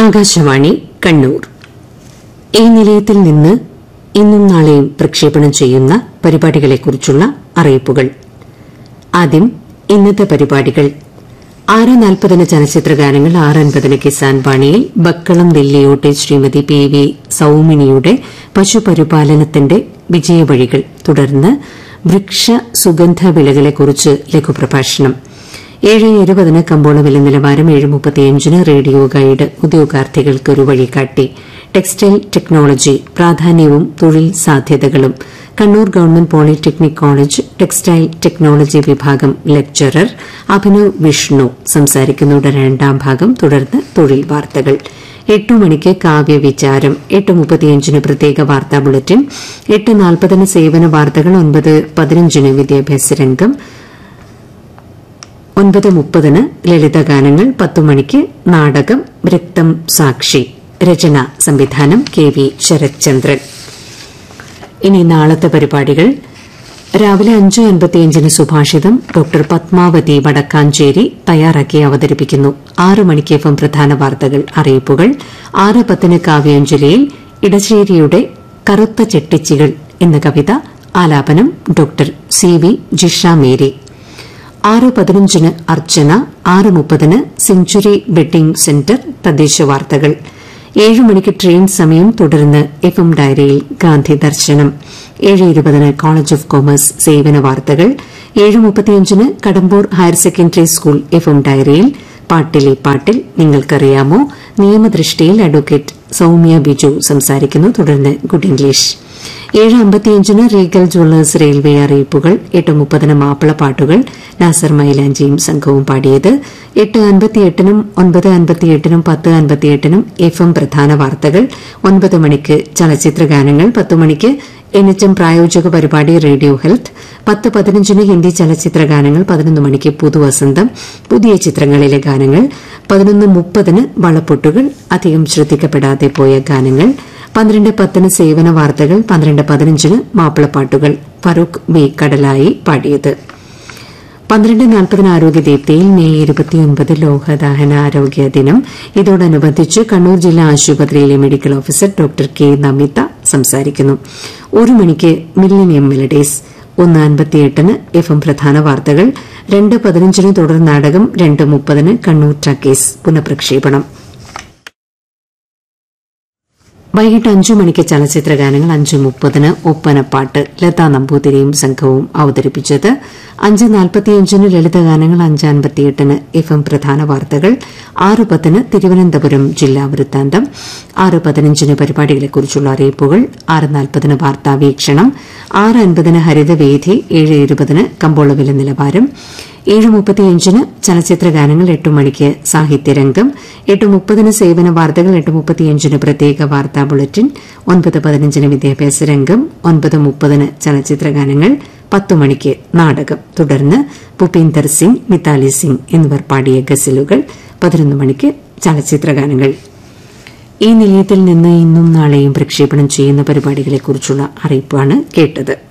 ആകാശവാണി കണ്ണൂർ ഈ നിലയത്തിൽ നിന്ന് ഇന്നും നാളെയും പ്രക്ഷേപണം ചെയ്യുന്ന പരിപാടികളെക്കുറിച്ചുള്ള അറിയിപ്പുകൾ ആദ്യം ഇന്നത്തെ പരിപാടികൾ ആറ് നാൽപ്പതിന് ചലച്ചിത്ര ഗാനങ്ങൾ ആറ് അൻപതിന് കിസാൻ വാണിയിൽ ബക്കളം വെല്ലിയോട്ടെ ശ്രീമതി പി വി സൌമിനിയുടെ പശുപരിപാലനത്തിന്റെ വിജയവഴികൾ തുടർന്ന് വൃക്ഷ സുഗന്ധ വിളകളെക്കുറിച്ച് ലഘുപ്രഭാഷണം ഏഴ് ഇരുപതിന് കമ്പോള വില നിലവാരം ഏഴ് മുപ്പത്തിയഞ്ചിന് റേഡിയോ ഗൈഡ് ഉദ്യോഗാർത്ഥികൾക്ക് ഒരു വഴികാട്ടി ടെക്സ്റ്റൈൽ ടെക്നോളജി പ്രാധാന്യവും തൊഴിൽ സാധ്യതകളും Kannur government polytechnic college textile technology വിഭാഗം ലെക്ചറർ അഭിനവ് വിഷ്ണു സംസാരിക്കുന്നതിന്റെ രണ്ടാം ഭാഗം തുടർന്ന് തൊഴിൽ വാർത്തകൾ എട്ടു മണിക്ക് കാവ്യവിചാരം എട്ട് മുപ്പത്തിയഞ്ചിന് പ്രത്യേക വാർത്താ ബുള്ളറ്റിൻ എട്ട് നാൽപ്പതിന് സേവന വാർത്തകൾ ഒൻപത് പതിനഞ്ചിന് വിദ്യാഭ്യാസ രംഗം ഒൻപത് മുപ്പതിന് ലളിതഗാനങ്ങൾ പത്തു മണിക്ക് നാടകം രക്തം സാക്ഷി രചന സംവിധാനം കെ വി ശരത്ചന്ദ്രൻ ഇനി നാളത്തെ പരിപാടികൾ രാവിലെ അഞ്ച് അൻപത്തിയഞ്ചിന് സുഭാഷിതം ഡോക്ടർ പത്മാവതി വടക്കാഞ്ചേരി തയ്യാറാക്കി അവതരിപ്പിക്കുന്നു ആറ് മണിക്ക് എഫ് എം പ്രധാന വാർത്തകൾ അറിയിപ്പുകൾ ആറ് പത്തിന് കാവ്യാഞ്ജലിയിൽ ഇടശ്ശേരിയുടെ കറുത്ത ചെട്ടിച്ചികൾ എന്ന കവിത ആലാപനം doctor C V Jisha Mary ആറ് പതിനഞ്ചിന് അർച്ചന ആറ് മുപ്പതിന് സെഞ്ചുറി വെഡിംഗ് സെന്റർ തദ്ദേശ വാർത്തകൾ ഏഴ് മണിക്ക് ട്രെയിൻ സമയം തുടർന്ന് എഫ് എം ഡയറിയിൽ ഗാന്ധി ദർശനം ഏഴ് ഇരുപതിന് കോളേജ് ഓഫ് കൊമേഴ്സ് സേവന വാർത്തകൾ ഏഴ് മുപ്പത്തിയഞ്ചിന് Kadambur higher secondary school F M ഡയറിയിൽ പാട്ടിലെ പാട്ടിൽ നിങ്ങൾക്കറിയാമോ നിയമദൃഷ്ടിയിൽ അഡ്വക്കേറ്റ് സൌമ്യ ബിജു സംസാരിക്കുന്നു തുടർന്ന് ഗുഡ് ഇംഗ്ലീഷ് ഏഴ് അമ്പത്തിയഞ്ചിന് റീഗൽ ജ്വല്ലേഴ്സ് റെയിൽവേ അറിയിപ്പുകൾ എട്ട് മുപ്പതിന് മാപ്പിളപ്പാട്ടുകൾ നാസർ മൈലാഞ്ചിയും സംഘവും പാടിയത് എട്ട് അൻപത്തിയെട്ടിനും ഒൻപത് അൻപത്തിയെട്ടിനും പത്ത് അൻപത്തിയെട്ടിനും എഫ് എം പ്രധാന വാർത്തകൾ ഒൻപത് മണിക്ക് ചലച്ചിത്ര ഗാനങ്ങൾ പത്ത് മണിക്ക് എൻ എച്ച് എം പ്രായോജക പരിപാടി റേഡിയോ ഹെൽത്ത് പത്ത് പതിനഞ്ചിന് ഹിന്ദി ചലച്ചിത്ര ഗാനങ്ങൾ പതിനൊന്ന് മണിക്ക് പുതുവസന്തം പുതിയ ചിത്രങ്ങളിലെ ഗാനങ്ങൾ പതിനൊന്ന് മുപ്പതിന് വളപ്പൊട്ടുകൾ അധികം ശ്രദ്ധിക്കപ്പെടാതെ പോയ ഗാനങ്ങൾ പന്ത്രണ്ട് പത്തിന് സേവന വാർത്തകൾ പന്ത്രണ്ട് പതിനഞ്ചിന് മാപ്പിളപ്പാട്ടുകൾ ഫറൂഖ് ബി കടലായി പാടിയത് പന്ത്രണ്ട് നാൽപ്പതിന് ആരോഗ്യദീപ്തിയിൽ മെയ് ഇരുപത്തിയൊൻപത് ലോകദാഹന ആരോഗ്യ ദിനം ഇതോടനുബന്ധിച്ച് കണ്ണൂർ ജില്ലാ ആശുപത്രിയിലെ medical officer doctor K Namitha സംസാരിക്കുന്നു ഒരു മണിക്ക് മില്ലിനിയം മെലഡീസ് ഒന്ന് അൻപത്തിയെട്ടിന് എഫ് എം പ്രധാന വാർത്തകൾ രണ്ട് പതിനഞ്ചിന് തുടർ നാടകം രണ്ട് മുപ്പതിന് കണ്ണൂർ ടക്കേസ് പുനഃപ്രക്ഷേപണം വൈകിട്ട് അഞ്ചു മണിക്ക് ചലച്ചിത്ര ഗാനങ്ങൾ അഞ്ചു മുപ്പതിന് ഒപ്പനപ്പാട്ട് ലതാ നമ്പൂതിരിയും സംഘവും അവതരിപ്പിച്ചത് അഞ്ച് നാൽപ്പത്തിയഞ്ചിന് ലളിതഗാനങ്ങൾ അഞ്ച് അൻപത്തിയെട്ടിന് എഫ് എം പ്രധാന വാർത്തകൾ ആറ് പത്തിന് തിരുവനന്തപുരം ജില്ലാ വൃത്താന്തം ആറ് പതിനഞ്ചിന് പരിപാടികളെക്കുറിച്ചുള്ള അറിയിപ്പുകൾ ആറ് നാൽപ്പതിന് വാർത്താ വീക്ഷണം ആറ് അൻപതിന് ഹരിതവേദി ഏഴ് ഇരുപതിന് കമ്പോളവില നിലവാരം ഏഴ് മുപ്പത്തിയഞ്ചിന് ചലച്ചിത്ര ഗാനങ്ങൾ എട്ട് മണിക്ക് സാഹിത്യരംഗം എട്ട് മുപ്പതിന് സേവന വാർത്തകൾ എട്ട് മുപ്പത്തിയഞ്ചിന് പ്രത്യേക വാർത്താ ബുള്ളറ്റിൻ ഒൻപത് പതിനഞ്ചിന് വിദ്യാഭ്യാസ രംഗം ഒൻപത് മുപ്പതിന് ചലച്ചിത്ര ഗാനങ്ങൾ പത്തു മണിക്ക് നാടകം തുടർന്ന് ഭൂപീന്ദർ സിംഗ് മിതാലി സിംഗ് എന്നിവർ പാടിയ ഗസലുകൾ പതിനൊന്ന് മണിക്ക് ചലച്ചിത്ര ഗാനങ്ങൾ ഈ നിലയത്തിൽ നിന്ന് ഇന്നും നാളെയും പ്രക്ഷേപണം ചെയ്യുന്ന പരിപാടികളെക്കുറിച്ചുള്ള അറിയിപ്പാണ് കേട്ടത്